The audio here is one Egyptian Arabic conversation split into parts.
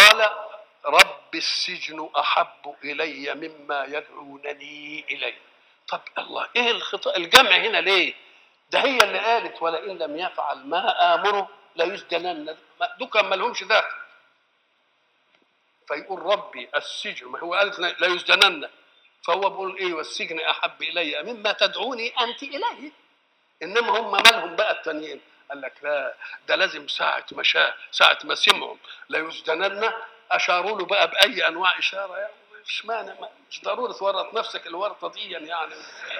قال رب السجن احب الي مما يدعونني اليه طب الله ايه الخطا الجمع هنا ليه ده هي اللي قالت ولئن لم يفعل ما امره ليسجنن دول كان ما لهمش داخل فيقول ربي السجن ما هو قالت لا يسجنن فهو بيقول ايه والسجن احب الي مما تدعوني انت اليه انما هم مالهم بقى التانيين قال لك لا ده لازم ساعة ما شاء ساعة ما سمعوا لا يسجنن أشاروا له بقى بأي أنواع إشارة يعني مش معنى مش ضروري تورط نفسك الورطة دي يعني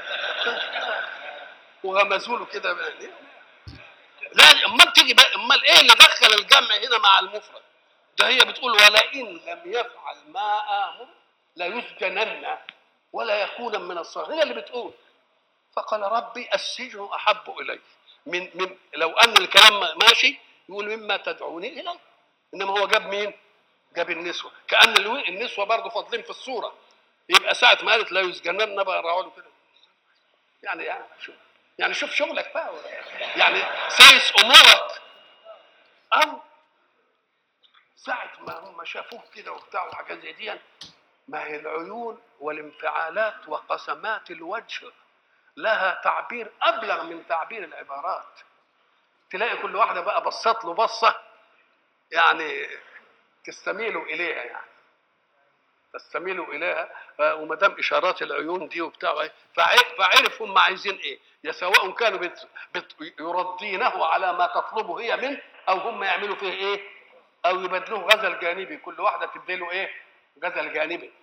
وغمزوا له كده يعني لا امال تيجي بقى امال ايه اللي دخل الجمع هنا مع المفرد ده هي بتقول ولئن لم يفعل ما امر ليسجنن ولا يكون من الصالحين هي اللي بتقول فقال ربي السجن احب الي من, من لو ان الكلام ماشي يقول مما تدعوني اليه انما هو جاب مين؟ جاب النسوه كان النسوه برضه فاضلين في الصوره يبقى ساعه ما قالت لا يسجنن بقى راحوا له كده يعني يعني شوف يعني شوف شغلك بقى يعني سايس امورك او ساعه ما هم شافوه كده وبتاع وحاجات زي دي ما هي العيون والانفعالات وقسمات الوجه لها تعبير ابلغ من تعبير العبارات تلاقي كل واحده بقى بصت له بصه يعني تستميلوا اليها يعني تستميلوا اليها وما دام اشارات العيون دي وبتاع فعرف هم عايزين ايه يا سواء كانوا بت بت يرضينه على ما تطلبه هي منه او هم يعملوا فيه ايه او يبدلوه غزل جانبي كل واحده تديله ايه غزل جانبي